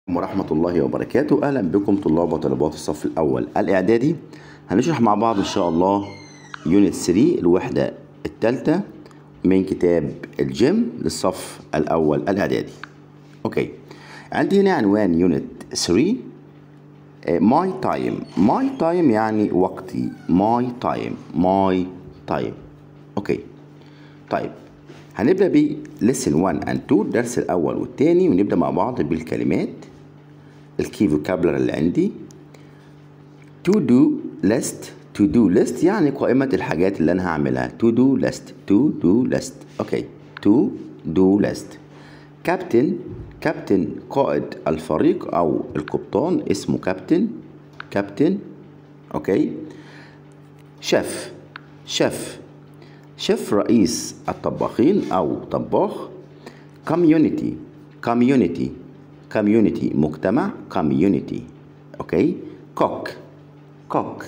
ورحمة الله وبركاته أهلا بكم طلاب وطالبات الصف الأول الإعدادي هنشرح مع بعض إن شاء الله يونت 3 الوحدة الثالثة من كتاب الجيم للصف الأول الإعدادي أوكي عندي هنا عنوان يونت 3 ماي تايم ماي تايم يعني وقتي ماي تايم ماي تايم أوكي طيب هنبدأ ب lesson 1 and 2 الدرس الأول والتاني ونبدأ مع بعض بالكلمات الكي فوكابلر اللي عندي to do list to do list يعني قائمة الحاجات اللي أنا هعملها to do list to do list أوكي to do list كابتن كابتن قائد الفريق أو القبطان اسمه كابتن كابتن أوكي شيف شيف شيف رئيس الطباخين أو طباخ community community community مجتمع community أوكي كوك كوك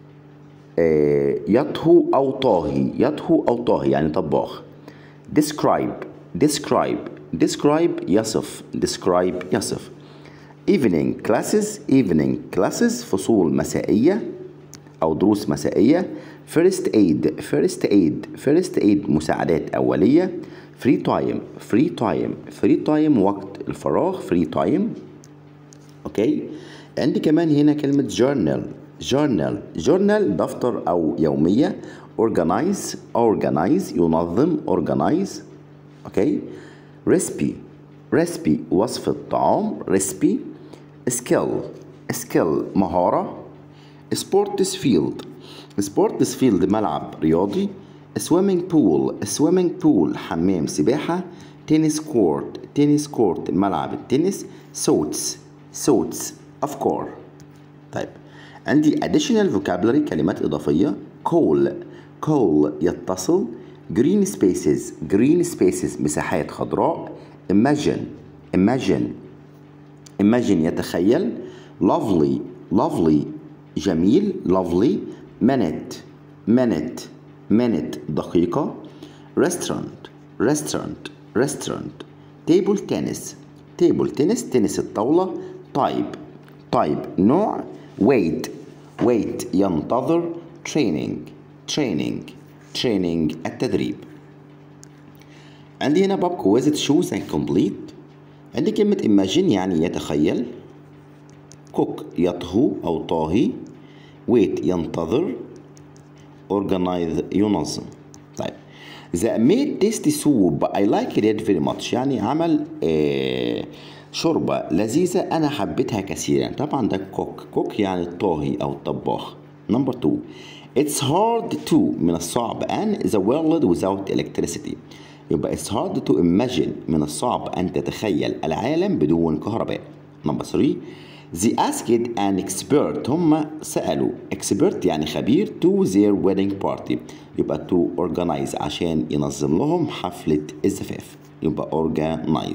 آه يطهو أو طاهي يطهو أو طاهي يعني طباخ describe describe describe يصف describe يصف evening classes evening classes فصول مسائية أو دروس مسائية first aid first aid first aid مساعدات أولية free time free time free time وقت الفراغ free time أوكي عندي كمان هنا كلمة journal journal journal دفتر أو يومية organize organize ينظم organize أوكي recipe recipe وصف الطعام recipe skill skill مهارة sports field سبورتس فيلد ملعب رياضي سويمنج بول سويمنج بول حمام سباحة تنس كورت تنس كورت ملعب التنس سوتس سوتس أفكار طيب عندي additional vocabulary كلمات إضافية call call يتصل green spaces green spaces مساحات خضراء imagine imagine imagine يتخيل lovely lovely جميل lovely minute minute minute دقيقة restaurant restaurant restaurant table tennis table tennis تنس الطاولة type type نوع wait wait ينتظر training training training التدريب عندي هنا باب كويزة choose and complete عندي كلمة imagine يعني يتخيل cook يطهو أو طاهي wait ينتظر organize ينظم طيب the made tasty soup I like it very much يعني عمل آه شوربة لذيذة أنا حبيتها كثيرا طبعا ده كوك كوك يعني الطاهي أو الطباخ نمبر 2 It's hard to من الصعب أن the world without electricity يبقى it's hard to imagine من الصعب أن تتخيل العالم بدون كهرباء نمبر 3 They asked an expert هم سألوا expert يعني خبير to their wedding party يبقى to organize عشان ينظم لهم حفلة الزفاف يبقى organize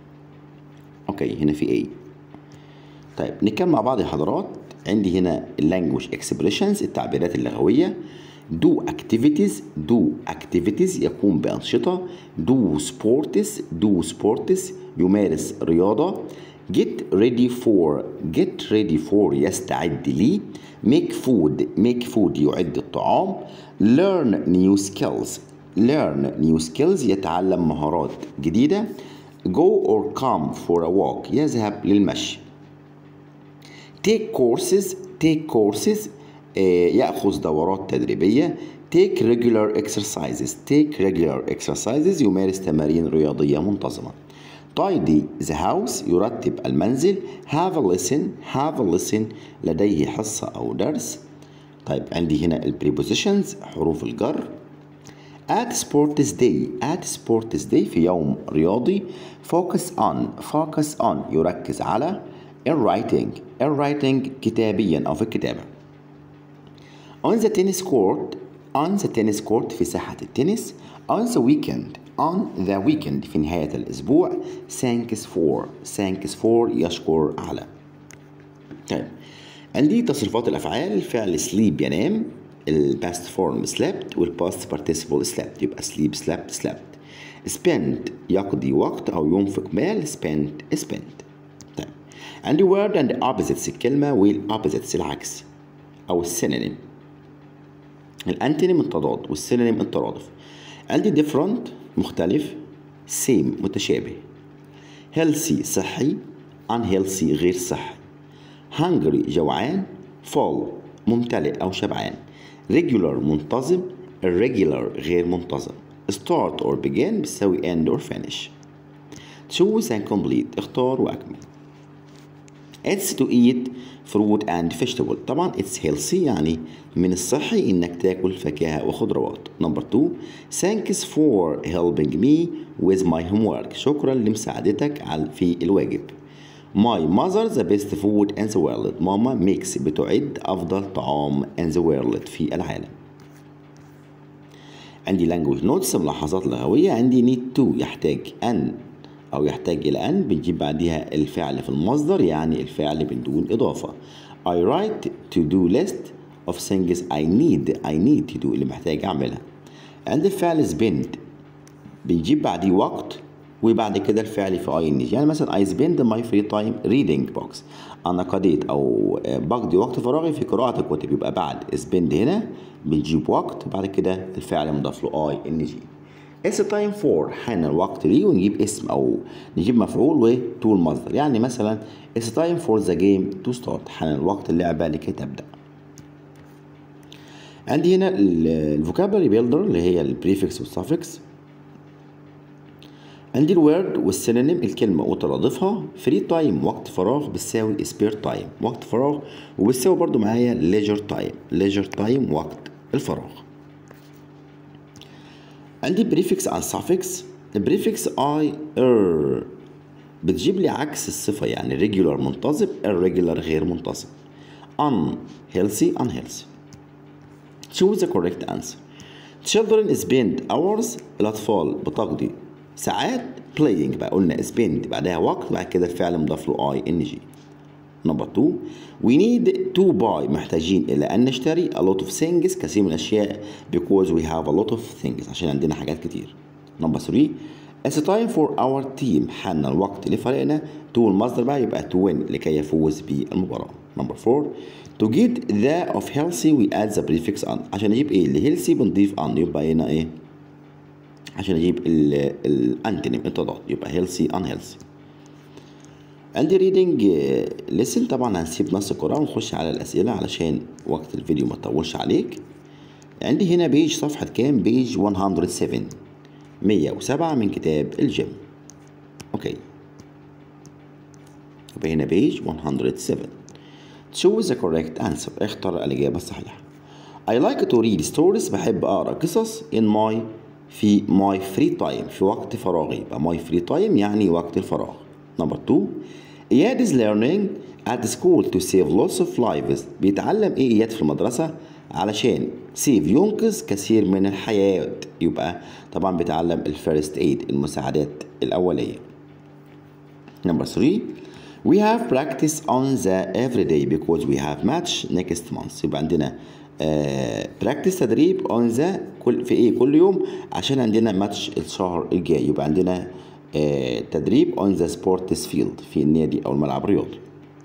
اوكي هنا في ايه طيب نتكلم مع بعض يا حضرات عندي هنا language expressions التعبيرات اللغوية do activities do activities يقوم بأنشطة do sports do sports يمارس رياضة get ready for get ready for يستعد لي make food make food يعد الطعام learn new skills learn new skills يتعلم مهارات جديدة go or come for a walk يذهب للمشي take courses take courses يأخذ دورات تدريبية take regular exercises take regular exercises يمارس تمارين رياضية منتظمة tidy the house يرتب المنزل have a listen have a listen لديه حصة أو درس طيب عندي هنا البريبوزيشنز حروف الجر at sports day at sports day في يوم رياضي focus on focus on يركز على in writing in writing كتابيا أو في الكتابة on the tennis court on the tennis court في ساحة التنس on the weekend on the weekend في نهاية الأسبوع thanks for thanks for يشكر على طيب عندي تصريفات الأفعال فعل sleep ينام الباست فورم slept والباست participle slept يبقى sleep slept slept spend يقضي وقت أو ينفق مال spent spent طيب عندي word and opposites الكلمة والopposites العكس أو السينونيم الانتونيم التضاد والسينونيم الترادف عندي different مختلف same متشابه healthy صحي unhealthy غير صحي hungry جوعان full ممتلئ أو شبعان regular منتظم irregular غير منتظم start or begin بتساوي end or finish choose and complete اختار وأكمل it's to eat fruit and vegetable طبعا it's healthy يعني من الصحي انك تاكل فاكهة وخضروات number two thanks for helping me with my homework شكرا لمساعدتك على في الواجب My mother the best food in the world ماما ميكس بتعد أفضل طعام in the world في العالم عندي language notes ملاحظات لغوية عندي need to يحتاج أن أو يحتاج إلى أن بنجيب بعدها الفعل في المصدر يعني الفعل بدون إضافة I write to do list of things I need I need to do اللي محتاج أعملها عند الفعل spend بنجيب بعديه وقت وبعد كده الفعل في ing يعني مثلا I spend my free time reading books أنا قضيت أو بقضي وقت فراغي في قراءة الكتب يبقى بعد spend هنا بنجيب وقت بعد كده الفعل مضاف له ing It's time for حان الوقت ليه ونجيب اسم أو نجيب مفعول وتو المصدر يعني مثلا It's time for the game to start حان الوقت اللعبة لكي تبدأ عندي هنا الفوكابلري بيلدر اللي هي البريفكس والسافكس عندي الورد والسينونيم الكلمة وترادفها فري تايم وقت فراغ بتساوي سبير تايم وقت فراغ وبتساوي برضو معايا ليجر تايم ليجر تايم وقت الفراغ عندي بريفكس عن suffix البريفكس اي ار بتجيب لي عكس الصفة يعني regular منتظم irregular غير منتظم unhealthy unhealthy choose the correct answer children spend hours الأطفال بتقضي ساعات playing بقى قلنا spend بعدها وقت بعد كده الفعل مضاف له اي ان جي نمبر 2 we need to buy محتاجين إلى أن نشتري a lot of things كثير من الأشياء because we have a lot of things عشان عندنا حاجات كتير نمبر 3 It's time for our team حان الوقت لفريقنا to المصدر بقى يبقى to win لكي يفوز بالمباراة نمبر 4 to get the of healthy we add the prefix on عشان نجيب ايه اللي healthy بنضيف on يبقى هنا ايه عشان اجيب الانتونيم التضاد يبقى healthy unhealthy عندي reading lesson طبعا هنسيب نص القرآن ونخش على الأسئلة علشان وقت الفيديو ما يطولش عليك عندي هنا بيج صفحة كام بيج 107 107 من كتاب الجيم اوكي يبقى هنا بيج 107 choose the correct answer اختر الإجابة الصحيحة I like to read stories بحب أقرأ قصص in my في my free time في وقت فراغي يبقى my free time يعني وقت الفراغ نمبر 2 إياد is learning at school to save lots of lives بيتعلم إيه إياد في المدرسة علشان سيف ينقذ كثير من الحياة يبقى طبعا بيتعلم الفيرست ايد المساعدات الأولية نمبر 3 We have practice on the every day because we have match next month يبقى عندنا آه practice تدريب on the كل في ايه كل يوم عشان عندنا ماتش الشهر الجاي يبقى عندنا آه تدريب on the sports field في النادي او الملعب الرياضي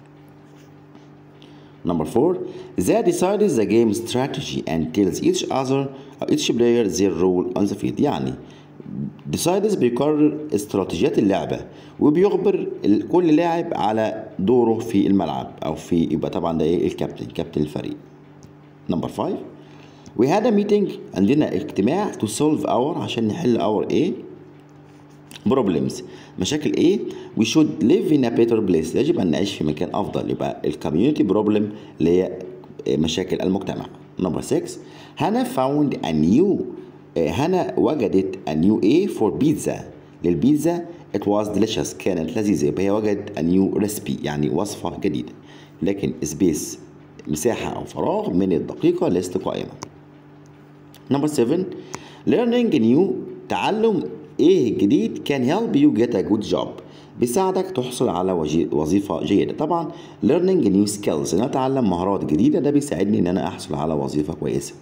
Number four, they decided the game strategy and tells each other each player their role on the field يعني decides بيقرر استراتيجيات اللعبة وبيخبر كل لاعب على دوره في الملعب أو في يبقى طبعا ده إيه الكابتن كابتن الفريق. Number five, we had a meeting عندنا اجتماع to solve our عشان نحل our إيه problems مشاكل ايه we should live in a better place يجب ان نعيش في مكان افضل يبقى الكوميونتي بروبلم اللي هي مشاكل المجتمع نمبر 6 هانا found a new هانا وجدت a new A for pizza للبيتزا it was delicious كانت لذيذة يبقى هي وجدت a new recipe يعني وصفة جديدة لكن سبيس مساحة أو فراغ من الدقيقة ليست قائمة نمبر 7 learning new تعلم ايه الجديد can help you get a good job بيساعدك تحصل على وظيفة جيدة طبعا learning new skills ان اتعلم مهارات جديدة ده بيساعدني ان انا احصل على وظيفة كويسة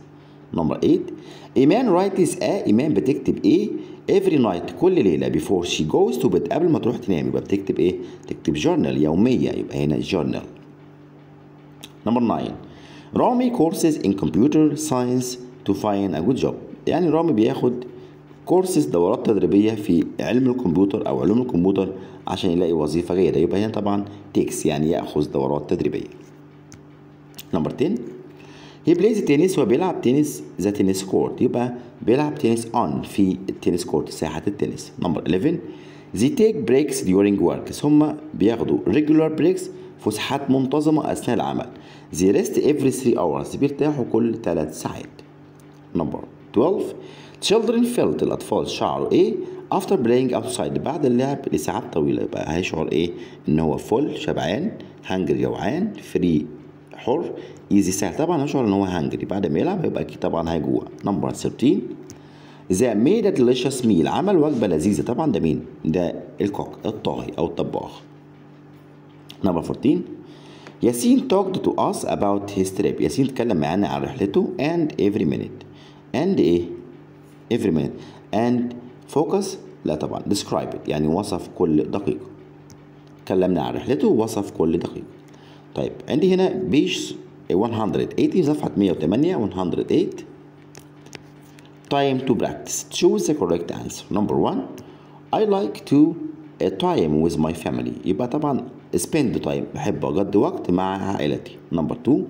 نمبر 8 ايمان رايتس ا ايمان بتكتب ايه every night كل ليله before she goes to bed قبل ما تروح تنام يبقى بتكتب ايه تكتب journal يوميه يبقى هنا journal نمبر 9 رامي courses in computer science to find a good job يعني رامي بياخد كورسز دورات تدريبية في علم الكمبيوتر أو علوم الكمبيوتر عشان يلاقي وظيفة جيدة يبقى هنا طبعا تيكس يعني يأخذ دورات تدريبية نمبر 10 هي بلايز تنس هو بيلعب تنس ذا تنس كورت يبقى بيلعب تنس اون في التنس كورت ساحة التنس نمبر 11 they take breaks during work هم بياخدوا regular breaks فسحات منتظمة أثناء العمل they rest every 3 hours بيرتاحوا كل 3 ساعات نمبر 12 children felt الأطفال شعروا إيه after playing outside بعد اللعب لساعات طويلة يبقى هيشعر إيه إن هو full شبعان hungry جوعان free حر ايزي سهل طبعا هيشعر ان هو هانجري بعد ما يلعب هيبقى اكيد طبعا هيجوع نمبر 13 ذا ميد ا delicious meal عمل وجبه لذيذه طبعا ده مين ده الكوك الطاهي او الطباخ نمبر 14 ياسين talked to us about his trip ياسين اتكلم معانا عن رحلته and every minute and ايه every minute and focus لا طبعا describe it يعني وصف كل دقيقة اتكلمنا عن رحلته ووصف كل دقيقة طيب عندي هنا بيج 180 صفحة 108 108 time to practice choose the correct answer number one I like to uh, time with my family يبقى طبعا spend time بحب أقضي وقت مع عائلتي number two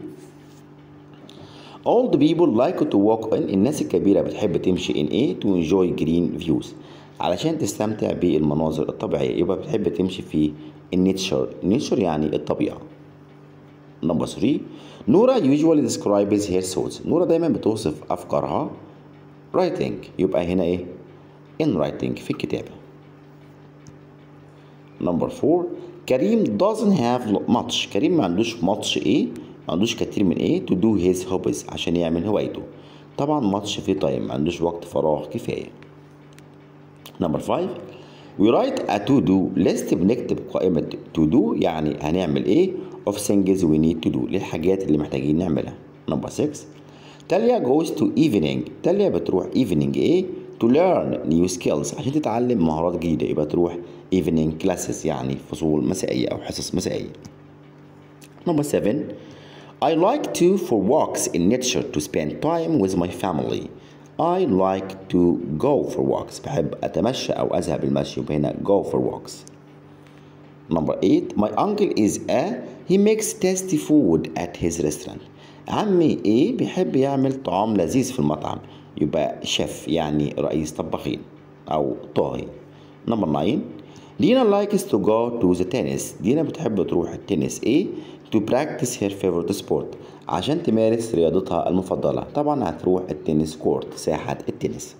Old people like to walk in الناس الكبيرة بتحب تمشي in ايه to enjoy green views علشان تستمتع بالمناظر الطبيعية يبقى بتحب تمشي في النيتشر النيتشر يعني الطبيعة نمبر 3 نورا usually describes her thoughts نورا دايما بتوصف أفكارها writing يبقى هنا إيه in writing في الكتابة نمبر 4 كريم doesn't have much كريم ما عندوش much إيه ما عندوش كتير من إيه to do his hobbies عشان يعمل هوايته طبعا much في time ما عندوش وقت فراغ كفاية نمبر 5 we write a to do list بنكتب قائمة to do يعني هنعمل ايه of things we need to do للحاجات اللي محتاجين نعملها نمبر 6 تاليا goes to evening تاليا بتروح evening ايه to learn new skills عشان تتعلم مهارات جديدة يبقى تروح evening classes يعني فصول مسائية أو حصص مسائية نمبر 7 I like to for walks in nature to spend time with my family I like to go for walks بحب أتمشى أو أذهب المشي يبقى هنا go for walks Number 8 My uncle is a he makes tasty food at his restaurant عمي ايه بيحب يعمل طعام لذيذ في المطعم يبقى شيف يعني رئيس طباخين أو طاهي Number 9 دينا likes to go to the tennis دينا بتحب تروح التنس ايه to practice her favorite sport عشان تمارس رياضتها المفضلة طبعا هتروح التنس كورت ساحة التنس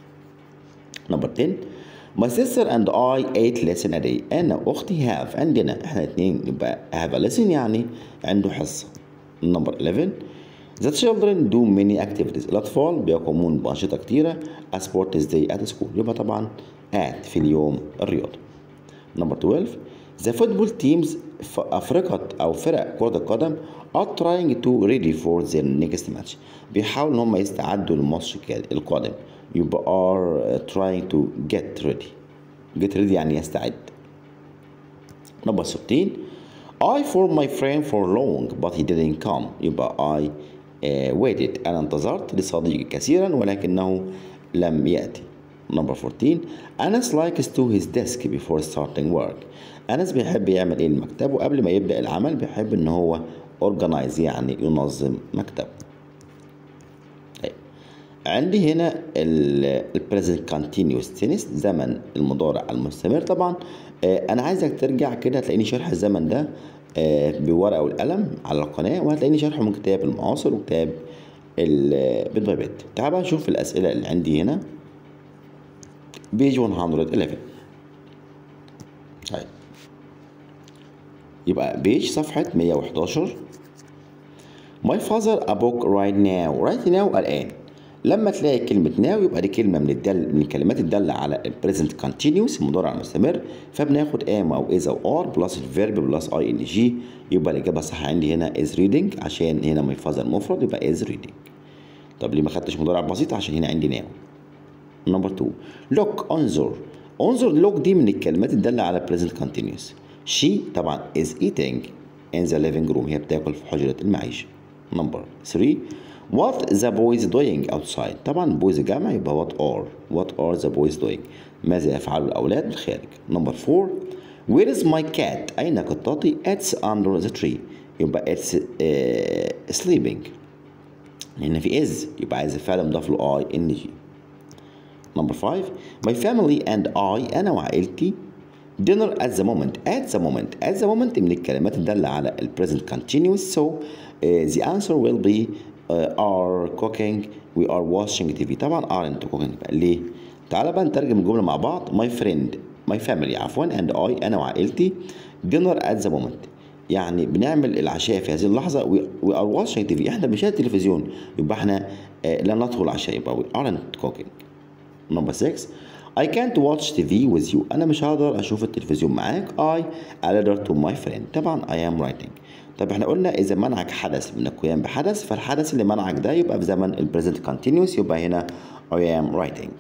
نمبر 10 My sister and I ate lesson a day أنا وأختي have عندنا احنا اتنين يبقى have a lesson يعني عنده حصة نمبر 11 The children do many activities الأطفال بيقومون بأنشطة كتيرة a sports day at school يبقى طبعا at في اليوم الرياضي نمبر 12 The football teams في أفريقيا أو فرق كرة القدم are trying to ready for their next match بيحاولوا إن هم يستعدوا للماتش القادم يبقى are trying to get ready get ready يعني يستعد نمبر 16 I for my friend for long but he didn't come يبقى I uh, waited أنا انتظرت لصديقي كثيرا ولكنه لم يأتي نمبر 14 أنس likes to his desk before starting work أنس بيحب يعمل إيه المكتب وقبل ما يبدأ العمل بيحب إن هو organize يعني ينظم مكتبه طيب عندي هنا ال present continuous tense زمن المضارع المستمر طبعا آه أنا عايزك ترجع كده هتلاقيني شرح الزمن ده آه بورقة والقلم على القناة وهتلاقيني شرحه من كتاب المعاصر وكتاب بيت باي بيت تعال بقى نشوف الأسئلة اللي عندي هنا بيج 111 طيب يبقى بيج صفحة 111 My father a book right now right now الآن لما تلاقي كلمة now يبقى دي كلمة من الدل من الكلمات الدالة على ال present continuous المضارع المستمر فبناخد am أو is أو are بلس الفيرب بلس اي ان جي يبقى الإجابة الصح عندي هنا is reading عشان هنا my father مفرد يبقى is reading طب ليه ما خدتش مضارع بسيط عشان هنا عندي ناو نمبر 2 look انظر انظر look دي من الكلمات الدالة على present continuous she طبعا is eating in the living room هي بتاكل في حجرة المعيشة نمبر 3 what the boys doing outside طبعا boys جمع يبقى what are what are the boys doing ماذا يفعل الأولاد بالخارج نمبر 4 where is my cat أين قطتي it's under the tree يبقى it's uh, sleeping هنا في is يبقى عايز الفعل مضاف له I ان جي نمبر 5 my family and I أنا وعائلتي dinner at the moment at the moment at the moment من الكلمات الدالة على ال present continuous so uh, the answer will be uh, are cooking we are watching TV طبعا aren't cooking بقى ليه؟ تعالى بقى نترجم الجملة مع بعض my friend my family عفوا and I أنا وعائلتي dinner at the moment يعني بنعمل العشاء في هذه اللحظة we are watching TV احنا بنشاهد التلفزيون يبقى احنا آه لا ندخل العشاء يبقى we aren't cooking نمبر 6 I can't watch TV with you أنا مش هقدر أشوف التلفزيون معاك I a letter to my friend طبعا I am writing طب احنا قلنا إذا منعك حدث من القيام بحدث فالحدث اللي منعك ده يبقى في زمن ال present continuous يبقى هنا I am writing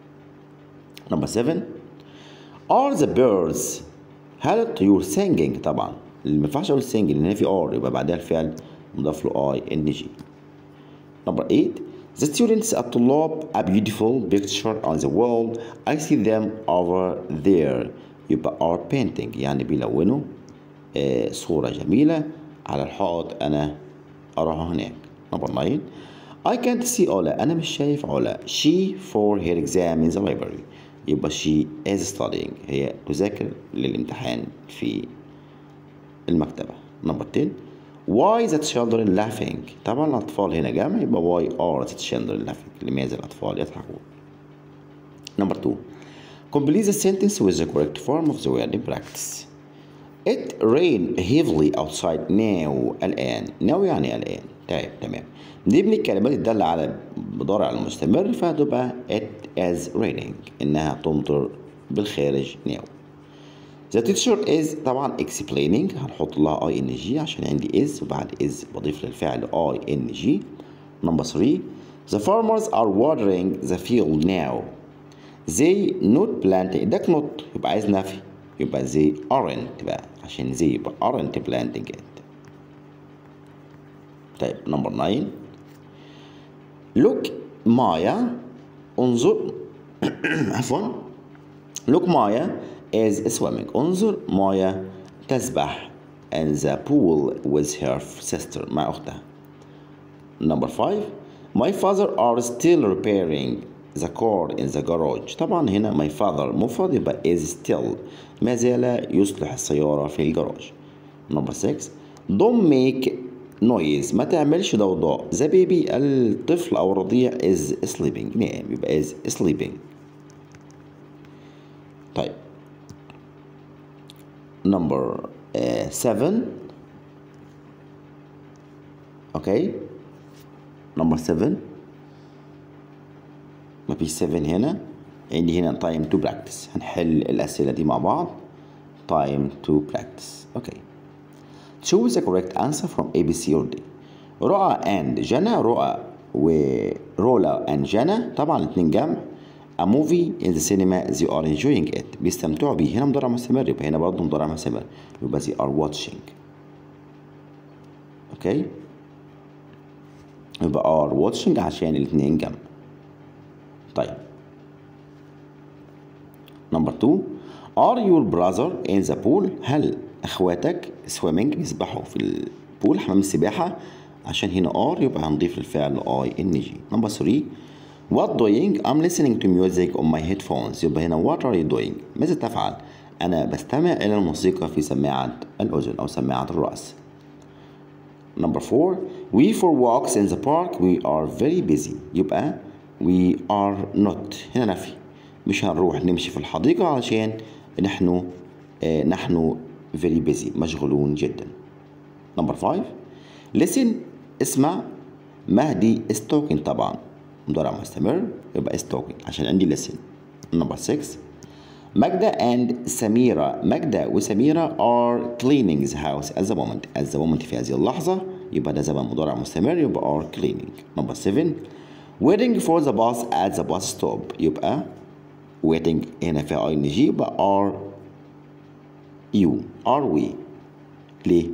نمبر 7 Are the birds هل الطيور singing طبعا اللي ما ينفعش اقول singing لان في ار يبقى بعدها الفعل مضاف له اي ان جي نمبر 8 The students الطلاب a beautiful picture on the wall I see them over there يبقى are painting يعني بيلونوا آه صورة جميلة على الحائط أنا أراها هناك نمبر 9 I can't see علا أنا مش شايف علا she for her exam in the library يبقى she is studying هي تذاكر للامتحان في المكتبة نمبر 10 Why the children laughing طبعا الأطفال هنا جمع يبقى why are the children laughing لماذا الأطفال يضحكون نمبر 2 Complete the sentence with the correct form of the word in practice It rained heavily outside now الآن now يعني الآن طيب تمام دي من الكلمات الدالة على مضارع المستمر فهتبقى it is raining إنها تمطر بالخارج now The teacher is طبعا explaining هنحط لها اي ان جي عشان عندي is وبعد is بضيف للفعل اي ان جي نمبر 3 The farmers are watering the field now They not planting ده not يبقى عايز نفي يبقى they aren't بقى عشان they يبقى aren't planting it طيب نمبر 9 Look مايا انظر عفوا Look مايا is swimming انظر مايا تسبح in the pool with her sister مع أختها number five my father are still repairing the car in the garage طبعا هنا my father مفرد يبقى is still ما زال يصلح السيارة في الجراج number six don't make noise ما تعملش ضوضاء the baby الطفل أو الرضيع is sleeping نعم يبقى is sleeping طيب number uh, seven okay number seven مفيش 7 هنا عندي هنا time to practice هنحل الأسئلة دي مع بعض time to practice okay choose the correct answer from A B C or D رؤى and جنى رؤى ورولا and جنى طبعا الاتنين جمع A movie in the cinema they are enjoying it بيستمتعوا بيه هنا مضارع مستمر يبقى هنا برضه مضارع مستمر يبقى they are watching اوكي يبقى are watching عشان الاتنين جنب طيب نمبر 2 are your brother in the pool هل اخواتك swimming بيسبحوا في البول حمام السباحة عشان هنا are يبقى هنضيف الفعل I N G نمبر 3 What doing? I'm listening to music on my headphones يبقى هنا what are you doing؟ ماذا تفعل؟ أنا بستمع إلى الموسيقى في سماعة الأذن أو سماعة الرأس. Number four We for walks in the park we are very busy يبقى we are not هنا نفي مش هنروح نمشي في الحديقة علشان نحن آه نحن very busy مشغولون جدا. Number five Listen اسمع مهدي is talking طبعا مضارع مستمر يبقى is talking عشان عندي listen number 6 ماجدة and سميرة ماجدة وسميرة are cleaning the house at the moment at the moment في هذه اللحظة يبقى ده زمن مضارع مستمر يبقى are cleaning number 7 waiting for the bus at the bus stop يبقى waiting هنا فيها اي ان جي يبقى are you are we ليه؟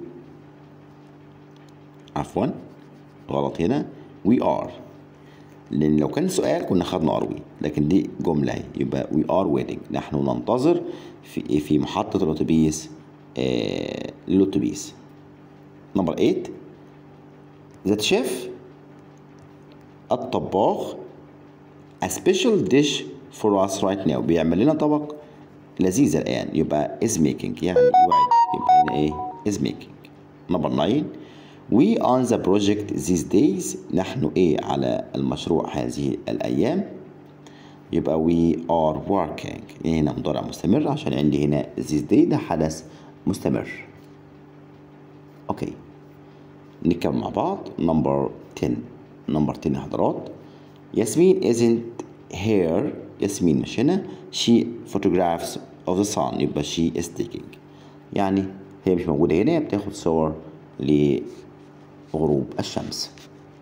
عفوا غلط هنا we are لان لو كان سؤال كنا خدنا are we لكن دي جمله اهي يبقى we are waiting نحن ننتظر في في محطه الاتوبيس آه الاتوبيس نمبر 8 ذات شيف الطباخ a special dish for us right now بيعمل لنا طبق لذيذ الآن يبقى is making يعني يوعد يبقى هنا إيه is making نمبر 9 we on the project these days نحن إيه على المشروع هذه الأيام يبقى we are working هنا مضارع مستمر عشان عندي هنا these day ده حدث مستمر أوكي نكمل مع بعض نمبر 10 نمبر 10 يا حضرات ياسمين isn't here ياسمين مش هنا she photographs of the sun يبقى she is taking يعني هي مش موجودة هنا هي بتاخد صور لغروب الشمس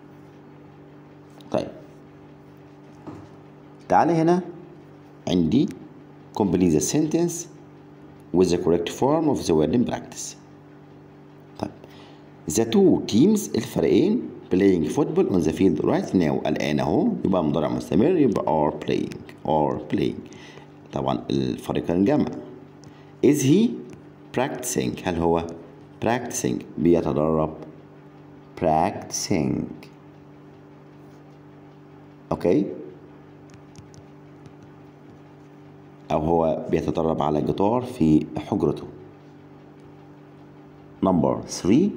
طيب تعالى هنا عندي complete the sentence with the correct form of the word in practice طيب the two teams الفريقين playing football on the field right now الآن أهو يبقى مضارع مستمر يبقى are playing are playing طبعا الفريقين جمع is he practicing هل هو practicing بيتدرب practicing اوكي او هو بيتدرب على جيتار في حجرته نمبر 3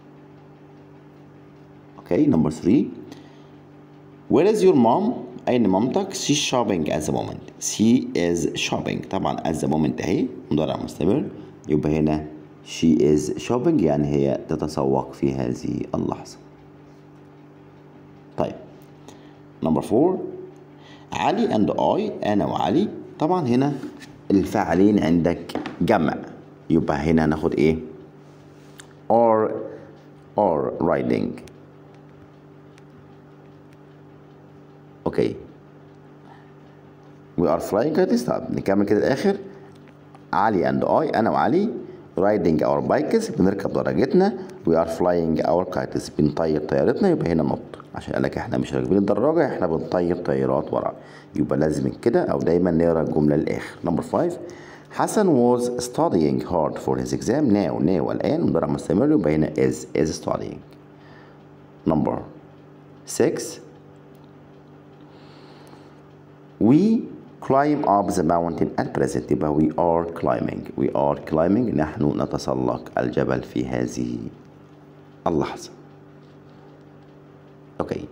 اوكي نمبر 3 where is your mom أين مامتك she's shopping at the moment she is shopping طبعا at the moment أهي مضارع مستمر يبقى هنا she is shopping يعني هي تتسوق في هذه اللحظة طيب نمبر 4 علي and I أنا وعلي طبعا هنا الفاعلين عندك جمع يبقى هنا هناخد ايه or or riding اوكي we are flying kites طب نكمل كده الاخر علي and I انا وعلي riding our bikes بنركب دراجتنا we are flying our kites بنطير طيارتنا يبقى هنا نط عشان قالك احنا مش راكبين الدراجة احنا بنطير طيارات ورا يبقى لازم كده او دايما نقرا الجملة للاخر نمبر 5 حسن was studying hard for his exam now now الآن مضارع مستمر يبقى هنا is is studying number 6 we climb up the mountain at present يبقى we are climbing we are climbing نحن نتسلق الجبل في هذه اللحظة اوكي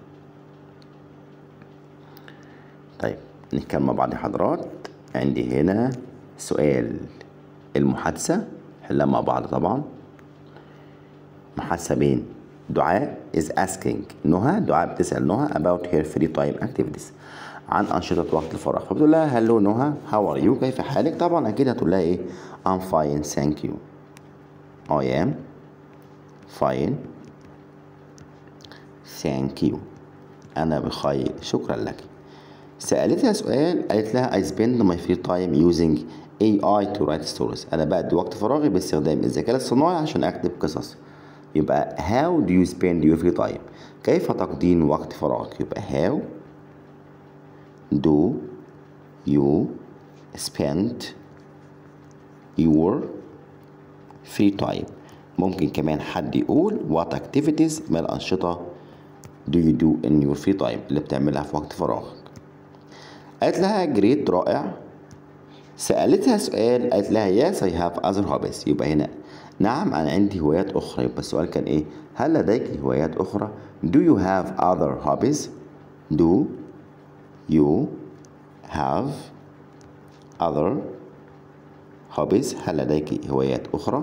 طيب نتكلم مع بعض يا حضرات عندي هنا سؤال المحادثة حلها مع بعض طبعا محادثة بين دعاء is asking نهى دعاء بتسأل نهى about her free time activities عن أنشطة وقت الفراغ فبتقول لها هلو نهى how are you كيف حالك طبعا أكيد هتقول لها إيه I'm fine thank you I am fine thank you أنا بخير شكرا لك سألتها سؤال قالت لها I spend my free time using AI to write stories أنا بقضي وقت فراغي باستخدام الذكاء الصناعي عشان أكتب قصص يبقى how do you spend your free time كيف تقضين وقت فراغك يبقى how do you spend your free time ممكن كمان حد يقول what activities ما الأنشطة do you do in your free time اللي بتعملها في وقت فراغك قالت لها جريت رائع سألتها سؤال قالت لها yes I have other hobbies يبقى هنا نعم أنا عندي هوايات أخرى يبقى السؤال كان إيه هل لديك هوايات أخرى do you have other hobbies do you have other hobbies هل لديك هوايات أخرى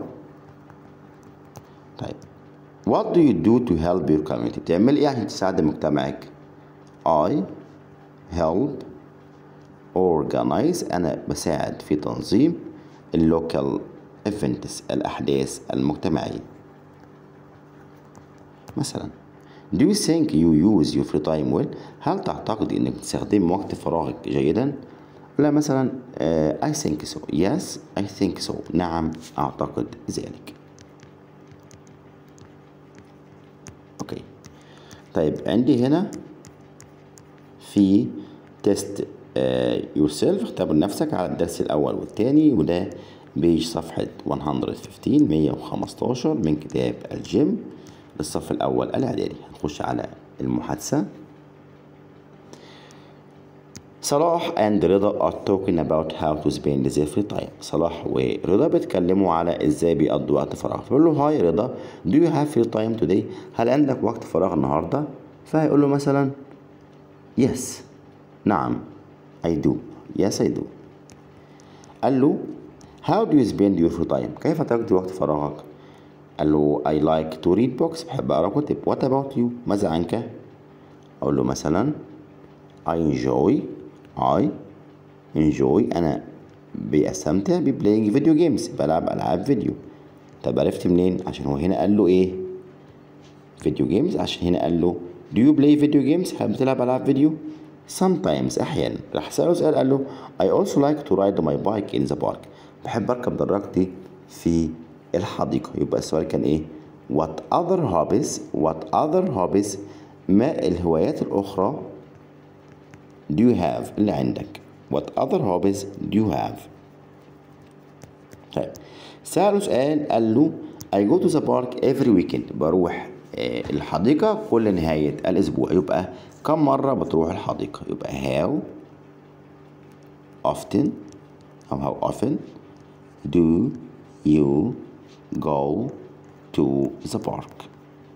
طيب what do you do to help your community بتعمل إيه عشان تساعد مجتمعك I help organize أنا بساعد في تنظيم اللوكال events الأحداث المجتمعية مثلا Do you think you use your free time well? هل تعتقد انك تستخدم وقت فراغك جيدا؟ لا مثلا uh, I think so. Yes, I think so. نعم أعتقد ذلك. اوكي. طيب عندي هنا في تيست يور سيلف اختبر نفسك على الدرس الأول والثاني وده بيج صفحة 115 115 من كتاب الجيم للصف الأول الإعدادي هنخش على المحادثة صلاح and رضا are talking about how to spend their free time صلاح ورضا بيتكلموا على ازاي بيقضوا وقت فراغ فيقول له هاي رضا do you have free time today هل عندك وقت فراغ النهارده فهيقول له مثلا yes نعم I do yes I do قال له how do you spend your free time كيف تقضي وقت فراغك قال له I like to read books بحب أقرأ كتب what about you ماذا عنك أقول له مثلا I enjoy I enjoy أنا بستمتع ببلاينج فيديو جيمز بلعب ألعاب فيديو طب عرفت منين عشان هو هنا قال له إيه فيديو جيمز عشان هنا قال له do you play video games هل بتلعب ألعاب فيديو sometimes أحيانا راح سأله سؤال قال له I also like to ride my bike in the park بحب أركب دراجتي في الحديقة يبقى السؤال كان إيه what other hobbies what other hobbies ما الهوايات الأخرى do you have اللي عندك what other hobbies do you have طيب سأله سؤال قال له I go to the park every weekend بروح آه، الحديقة كل نهاية الأسبوع يبقى كم مرة بتروح الحديقة يبقى how often أو how often do you go to the park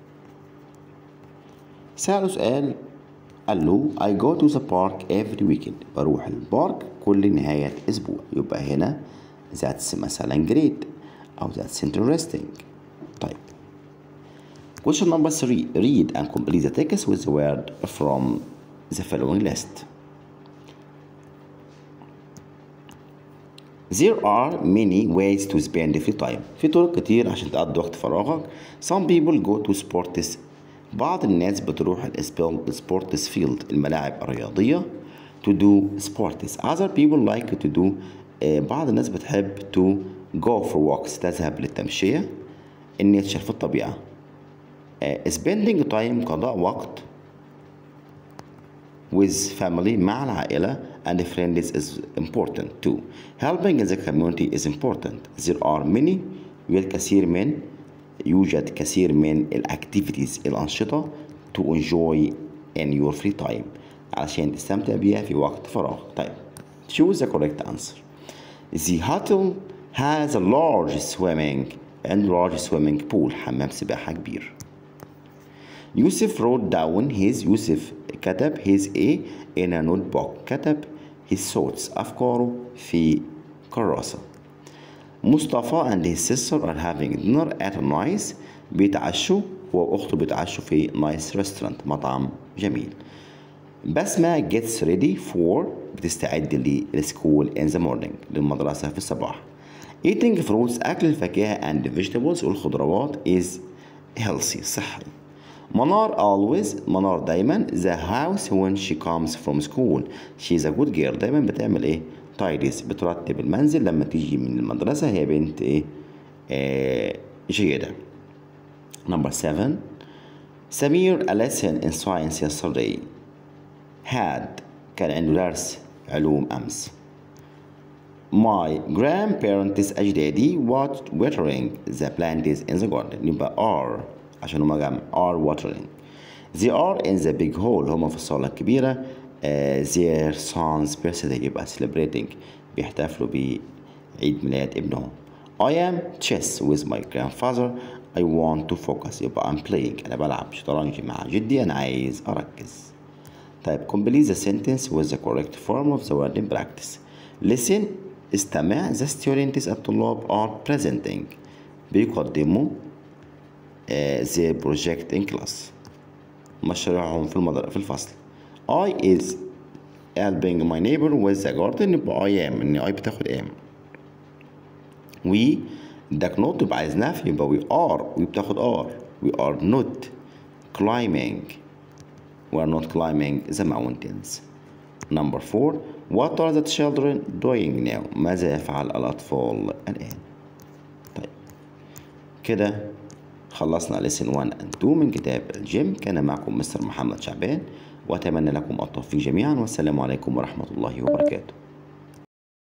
سأله سؤال قال له I go to the park every weekend بروح البارك كل نهاية أسبوع يبقى هنا that's مثلا great أو that's interesting طيب question number three read and complete the text with the word from the following list There are many ways to spend free time. في طرق كتير عشان تقضي وقت فراغك. Some people go to sports. بعض الناس بتروح السبورتس فيلد الملاعب الرياضية to do sports. Other people like to do آه، بعض الناس بتحب to go for walks تذهب للتمشية النيتشر في الطبيعة. آه، spending time قضاء وقت with family مع العائلة and friends is important too. Helping the community is important. There are many والكثير من يوجد كثير من الاكتيفيتيز الأنشطة to enjoy in your free time عشان تستمتع بيها في وقت فراغ. طيب choose the correct answer. The hotel has a large swimming and large swimming pool حمام سباحة كبير. يوسف wrote down his يوسف كتب his a in a notebook كتب his thoughts أفكاره في كراسة مصطفى and his sister are having dinner at a nice بيتعشوا هو وأخته بيتعشوا في nice restaurant مطعم جميل بسمة gets ready for بتستعد للسكول in the morning للمدرسة في الصباح eating fruits أكل الفاكهة and vegetables والخضروات is healthy صحي منار always منار دايما the house when she comes from school she's a good girl دايما بتعمل ايه tidies بترتب المنزل لما تيجي من المدرسة هي بنت ايه آه جيدة number seven سمير a lesson in science yesterday had كان عنده درس علوم أمس My grandparents أجدادي watched watering the plants in the garden يبقى are عشان هما جمع are watering they are in the big hall هما في الصالة الكبيرة uh, their son's birthday يبقى celebrating بيحتفلوا بعيد ميلاد ابنهم I am chess with my grandfather I want to focus يبقى I'm playing أنا بلعب شطرنج مع جدي أنا عايز أركز طيب complete the sentence with the correct form of the word in practice listen استمع the students الطلاب are presenting بيقدموا uh, their project in class مشروعهم في المدر... في الفصل I is helping my neighbor with the garden يبقى I am إن I بتاخد am we اداك نوت يبقى عايز نفي يبقى we are we بتاخد are we are not climbing we are not climbing the mountains number four what are the children doing now ماذا يفعل الأطفال الآن طيب كده خلصنا lesson 1 and 2 من كتاب الجيم كان معكم مستر محمد شعبان وأتمنى لكم التوفيق جميعا والسلام عليكم ورحمة الله وبركاته